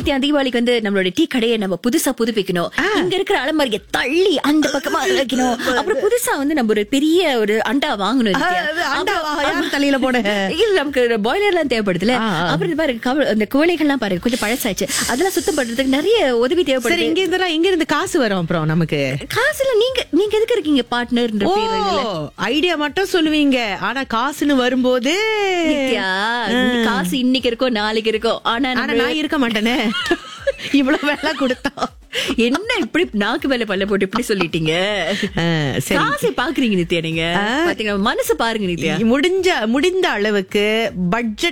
நித்யா தீபாவளிக்கு வந்து நம்மளோட டீ கடையை நம்ம புதுசா புதுப்பிக்கணும் இங்க இருக்கிற அலமாரியை தள்ளி அந்த பக்கமா வைக்கணும் அப்புறம் புதுசா வந்து நம்ம ஒரு பெரிய ஒரு அண்டா வாங்கணும் நித்யா. அது அண்டாவா? அப்புறம் யார் தலையில போட? இல்ல நமக்கு பாய்லர் எல்லாம் தேவைப்படுதுல ஆ, ஆ. அப்புறம் இந்த பாருங்க கவ- அந்த குவளைகள்லாம் பாருங்க கொஞ்சம் பழசாச்சு அதெல்லாம் சுத்தம் பண்றதுக்கு நிறைய உதவி சரி தேவைப்படுது இங்க இருந்து இங்க இருந்து காசு வரும் அப்புறம் நமக்கு காசுல நீங்க நீங்க எதுக்கு இருக்கீங்க பார்ட்னர் ஓ ஐடியா மட்டும் சொல்லுவீங்க ஆனா காசுன்னு வரும்போது நித்யா காசு இன்னைக்கு இருக்கோ நாளைக்கு இருக்கோ ஆனா ஆனா நம்ம- நான் இருக்க மாட்டேனே இவ்வளவு வேலை கொடுத்தா என்ன இப்படி நாக்கு மேல பல்ல போட்டு இப்படி சொல்லிட்டீங்க ஆ, சரி காசை பாக்குறீங்க நித்யா நீங்க பாத்தீங்கன்னா மனசு பாருங்க நித்யா முடிஞ்ச முடிந்த அளவுக்கு பட்ஜெட்